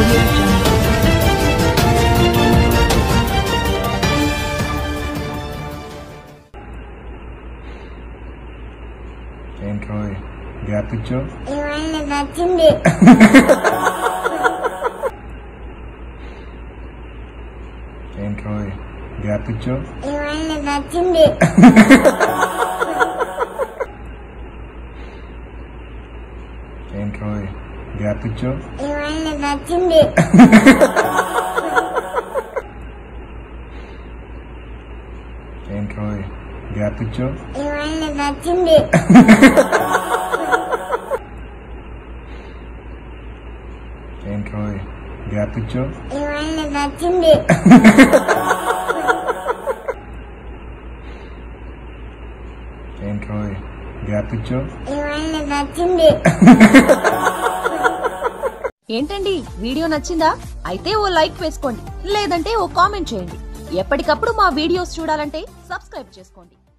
audio jungle. ఏంట్రో gap ఇచ్చావు ఇవాళ నచ్చింది ఏంట్రో గ్యాప్ ఇచ్చావు ఇవాళ నచ్చింది ఏంట్రో గ్యాప్ ఇచ్చావు ఇవాళ నచ్చింది ఏంట్రో గ్యాప్ ఇచ్చావు ఇవాళ నచ్చింది ఏంట్రో గ్యాప్ ఇచ్చావు ఇవాళ నచ్చింది ఏంట్రో గ్యాప్ ఇచ్చావు ఇవాళ నచ్చింది ఏంటండి వీడియో నచ్చిందా అయితే ఓ లైక్ వేసుకోండి లేదంటే ఓ కామెంట్ చేయండి ఎప్పటికప్పుడు మా వీడియోస్ చూడాలంటే సబ్స్క్రైబ్ చేసుకోండి